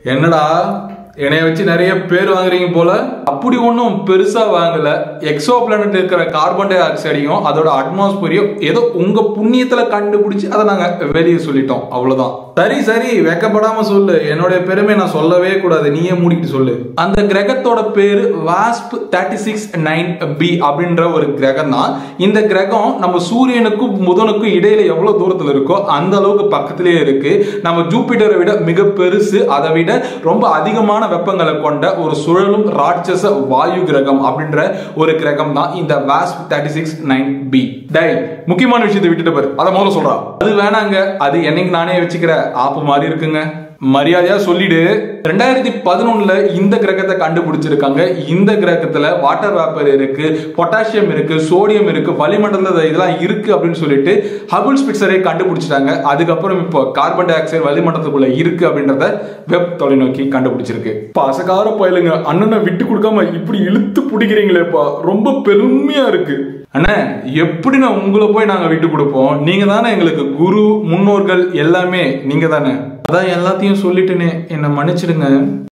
என்னடா என்னைய வச்சு நிறைய பேர் வாங்குறீங்க போல அப்படி ஒன்றும் பெருசா வாங்கல எக்ஸோ பிளானட் இருக்கிற கார்பன் டை ஆக்சைடையும் அதோட அட்மாஸ்பியரையும் ஏதோ உங்க புண்ணியத்துல கண்டுபிடிச்சு அதை நாங்க வெளியே சொல்லிட்டோம் அவ்வளவுதான் சரி சரி வெக்கப்படாம சொல்லு என்னுடைய பெருமை நான் சொல்லவே கூடாது நீயே மூடிட்டு சொல்லு அந்த கிரகத்தோட பேரு வாஸ்ப் தேர்ட்டி சிக்ஸ் நைன் பி அப்படின்ற ஒரு கிரகம் தான் இந்த கிரகம் நம்ம சூரியனுக்கும் புதனுக்கும் இடையில எவ்வளவு தூரத்துல இருக்கோ அந்த அளவுக்கு பக்கத்திலேயே இருக்கு நம்ம ஜூபிட்டரை விட மிக பெருசு அதை விட ரொம்ப அதிகமான வெப்பங்களை கொண்ட ஒரு சுழலும் ராட்சச வாயு கிரகம் அப்படின்ற ஒரு கிரகம் தான் இந்த வாஸ்ப் தேர்ட்டி சிக்ஸ் நைன் பி டை முக்கியமான விஷயத்தை விட்டுட்டு பாரு அதை முதல்ல சொல்றா அது வேணாங்க அது என்னைக்கு நானே வச்சுக்கிற ஆப்பு மாதிரி இருக்குங்க மரியாதையா சொல்லிடு ரெண்டாயிரத்தி பதினொன்னுல இந்த கிரகத்தை கண்டுபிடிச்சிருக்காங்க இந்த கிரகத்துல வாட்டர் வேப்பர் இருக்கு பொட்டாசியம் இருக்கு சோடியம் இருக்கு வளிமண்டலத்துல இதெல்லாம் இருக்கு அப்படின்னு சொல்லிட்டு ஹபுல் ஸ்பிட்சரை கண்டுபிடிச்சிட்டாங்க அதுக்கப்புறம் இப்போ கார்பன் டை ஆக்சைடு வளிமண்டலத்துக்குள்ள இருக்கு அப்படின்றத வெப் தொலைநோக்கி கண்டுபிடிச்சிருக்கு பசகார பயலுங்க அண்ணனை விட்டு கொடுக்காம இப்படி இழுத்து பிடிக்கிறீங்களேப்பா ரொம்ப பெருமையா இருக்கு அண்ணா எப்படி நான் உங்களை போய் நாங்க விட்டு கொடுப்போம் நீங்க தானே எங்களுக்கு குரு முன்னோர்கள் எல்லாமே நீங்க தானே அதான் எல்லாத்தையும் சொல்லிட்டுனே என்னை மன்னிச்சிடுங்க